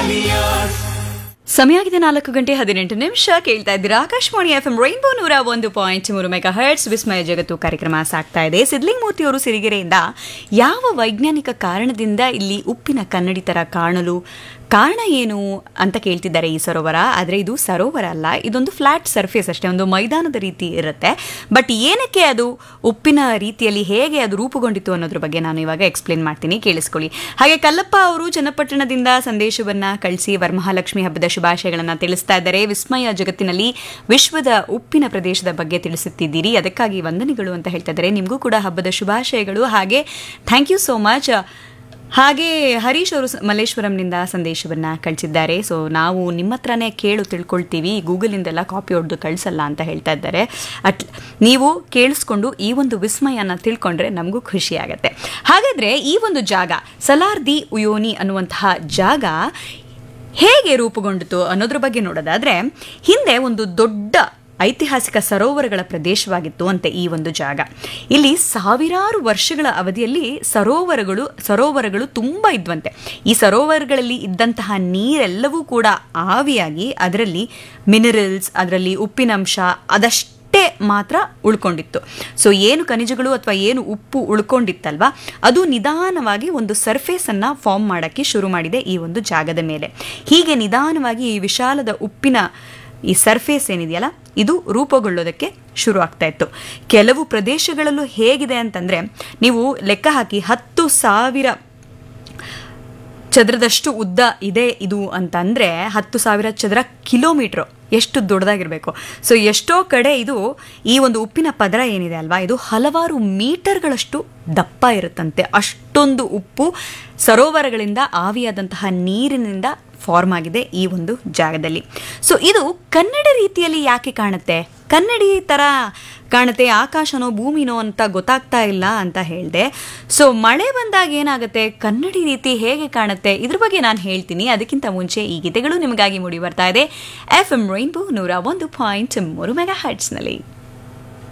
Alias. ಸಮಯ ಆಗಿದೆ ನಾಲ್ಕು ಗಂಟೆ ಹದಿನೆಂಟು ನಿಮಿಷ ಕೇಳ್ತಾ ಇದ್ದೀರಾ ಆಕಾಶವಾಣಿ ಎಫ್ ಎಂ ರೈನ್ಬೋ ನೂರ ಒಂದು ಪಾಯಿಂಟ್ ಮೂರು ಮೆಗಾ ಹರ್ಟ್ಸ್ ವಿಸ್ಮಯ ಜಗತ್ತು ಕಾರ್ಯಕ್ರಮ ಸಾಗ್ತಾ ಇದೆ ಸಿದ್ಲಿಂಗ್ ಮೂರ್ತಿ ಅವರು ಸಿರಿಗೆರೆಯಿಂದ ಯಾವ ವೈಜ್ಞಾನಿಕ ಕಾರಣದಿಂದ ಇಲ್ಲಿ ಉಪ್ಪಿನ ಕನ್ನಡಿ ತರ ಕಾಣಲು ಕಾರಣ ಏನು ಅಂತ ಕೇಳ್ತಿದ್ದಾರೆ ಈ ಸರೋವರ ಆದರೆ ಇದು ಸರೋವರ ಅಲ್ಲ ಇದೊಂದು ಫ್ಲಾಟ್ ಸರ್ಫೇಸ್ ಅಷ್ಟೇ ಒಂದು ಮೈದಾನದ ರೀತಿ ಇರುತ್ತೆ ಬಟ್ ಏನಕ್ಕೆ ಅದು ಉಪ್ಪಿನ ರೀತಿಯಲ್ಲಿ ಹೇಗೆ ಅದು ರೂಪುಗೊಂಡಿತು ಅನ್ನೋದ್ರ ಬಗ್ಗೆ ನಾನು ಇವಾಗ ಎಕ್ಸ್ಪ್ಲೇನ್ ಮಾಡ್ತೀನಿ ಕೇಳಿಸ್ಕೊಳ್ಳಿ ಹಾಗೆ ಕಲ್ಲಪ್ಪ ಅವರು ಚನ್ನಪಟ್ಟಣದಿಂದ ಸಂದೇಶವನ್ನ ಕಳಿಸಿ ವರಮಹಾಲಕ್ಷ್ಮಿ ಹಬ್ಬದ ಶುಭಾಶಯಗಳನ್ನು ತಿಳಿಸ್ತಾ ಇದ್ದಾರೆ ವಿಸ್ಮಯ ಜಗತ್ತಿನಲ್ಲಿ ವಿಶ್ವದ ಉಪ್ಪಿನ ಪ್ರದೇಶದ ಬಗ್ಗೆ ತಿಳಿಸುತ್ತಿದ್ದೀರಿ ಅದಕ್ಕಾಗಿ ವಂದನೆಗಳು ಅಂತ ಹೇಳ್ತಾ ಇದ್ದಾರೆ ನಿಮಗೂ ಕೂಡ ಹಬ್ಬದ ಶುಭಾಶಯಗಳು ಹಾಗೆ ಥ್ಯಾಂಕ್ ಯು ಸೋ ಮಚ್ ಹಾಗೆ ಹರೀಶ್ ಅವರು ಸ- ಮಲ್ಲೇಶ್ವರಂನಿಂದ ಸಂದೇಶವನ್ನ ಕಳಿಸಿದ್ದಾರೆ ಸೊ ನಾವು ನಿಮ್ಮ ಹತ್ರನೇ ಕೇಳು ತಿಳ್ಕೊಳ್ತೀವಿ ಗೂಗಲಿಂದೆಲ್ಲ ಕಾಪಿ ಹೊಡೆದು ಕಳಿಸಲ್ಲ ಅಂತ ಹೇಳ್ತಾ ಇದ್ದಾರೆ ಅಟ್ ನೀವು ಕೇಳಿಸ್ಕೊಂಡು ಈ ಒಂದು ವಿಸ್ಮಯನ ತಿಳ್ಕೊಂಡ್ರೆ ನಮಗೂ ಖುಷಿ ಆಗುತ್ತೆ ಹಾಗಾದ್ರೆ ಈ ಒಂದು ಜಾಗ ಸಲಾರ್ ದಿ ಉಯೋನಿ ಅನ್ನುವಂತಹ ಜಾಗ ಹೇಗೆ ರೂಪುಗೊಂಡಿತು ಅನ್ನೋದ್ರ ಬಗ್ಗೆ ನೋಡೋದಾದ್ರೆ ಹಿಂದೆ ಒಂದು ದೊಡ್ಡ ಐತಿಹಾಸಿಕ ಸರೋವರಗಳ ಪ್ರದೇಶವಾಗಿತ್ತು ಅಂತೆ ಈ ಒಂದು ಜಾಗ ಇಲ್ಲಿ ಸಾವಿರಾರು ವರ್ಷಗಳ ಅವಧಿಯಲ್ಲಿ ಸರೋವರಗಳು ಸರೋವರಗಳು ತುಂಬ ಇದ್ವಂತೆ ಈ ಸರೋವರಗಳಲ್ಲಿ ಇದ್ದಂತಹ ನೀರೆಲ್ಲವೂ ಕೂಡ ಆವಿಯಾಗಿ ಅದರಲ್ಲಿ ಮಿನರಲ್ಸ್ ಅದರಲ್ಲಿ ಉಪ್ಪಿನಂಶ ಅದಷ್ಟು ಅಷ್ಟೇ ಮಾತ್ರ ಉಳ್ಕೊಂಡಿತ್ತು ಸೊ ಏನು ಖನಿಜಗಳು ಅಥವಾ ಏನು ಉಪ್ಪು ಉಳ್ಕೊಂಡಿತ್ತಲ್ವಾ ಅದು ನಿಧಾನವಾಗಿ ಒಂದು ಸರ್ಫೇಸ್ ಅನ್ನ ಫಾರ್ಮ್ ಮಾಡಕ್ಕೆ ಶುರು ಮಾಡಿದೆ ಈ ಒಂದು ಜಾಗದ ಮೇಲೆ ಹೀಗೆ ನಿಧಾನವಾಗಿ ಈ ವಿಶಾಲದ ಉಪ್ಪಿನ ಈ ಸರ್ಫೇಸ್ ಏನಿದೆಯಲ್ಲ ಇದು ರೂಪುಗೊಳ್ಳೋದಕ್ಕೆ ಶುರು ಆಗ್ತಾ ಇತ್ತು ಕೆಲವು ಪ್ರದೇಶಗಳಲ್ಲೂ ಹೇಗಿದೆ ಅಂತಂದ್ರೆ ನೀವು ಲೆಕ್ಕ ಹಾಕಿ ಹತ್ತು ಸಾವಿರ ಚದರದಷ್ಟು ಉದ್ದ ಇದೆ ಇದು ಅಂತಂದ್ರೆ ಹತ್ತು ಸಾವಿರ ಚದರ ಕಿಲೋಮೀಟ್ರ್ ಎಷ್ಟು ದೊಡ್ಡದಾಗಿರಬೇಕು ಸೊ ಎಷ್ಟೋ ಕಡೆ ಇದು ಈ ಒಂದು ಉಪ್ಪಿನ ಪದರ ಏನಿದೆ ಅಲ್ವಾ ಇದು ಹಲವಾರು ಮೀಟರ್ಗಳಷ್ಟು ದಪ್ಪ ಇರುತ್ತಂತೆ ಅಷ್ಟೊಂದು ಉಪ್ಪು ಸರೋವರಗಳಿಂದ ಆವಿಯಾದಂತಹ ನೀರಿನಿಂದ ಫಾರ್ಮ್ ಆಗಿದೆ ಈ ಒಂದು ಜಾಗದಲ್ಲಿ ಸೊ ಇದು ಕನ್ನಡ ರೀತಿಯಲ್ಲಿ ಯಾಕೆ ಕಾಣುತ್ತೆ ಕನ್ನಡಿ ಥರ ಕಾಣುತ್ತೆ ಆಕಾಶನೋ ಭೂಮಿನೋ ಅಂತ ಗೊತ್ತಾಗ್ತಾ ಇಲ್ಲ ಅಂತ ಹೇಳಿದೆ ಸೊ ಮಳೆ ಬಂದಾಗ ಏನಾಗುತ್ತೆ ಕನ್ನಡಿ ರೀತಿ ಹೇಗೆ ಕಾಣುತ್ತೆ ಇದ್ರ ಬಗ್ಗೆ ನಾನು ಹೇಳ್ತೀನಿ ಅದಕ್ಕಿಂತ ಮುಂಚೆ ಈ ಗೀತೆಗಳು ನಿಮಗಾಗಿ ಮೂಡಿ ಬರ್ತಾ ಇದೆ ಎಫ್ ಎಂ ರೈನ್ಬೋ ನೂರ ಒಂದು ಪಾಯಿಂಟ್ ಮೂರು ಮೆಗಾ ಹರ್ಟ್ಸ್ನಲ್ಲಿ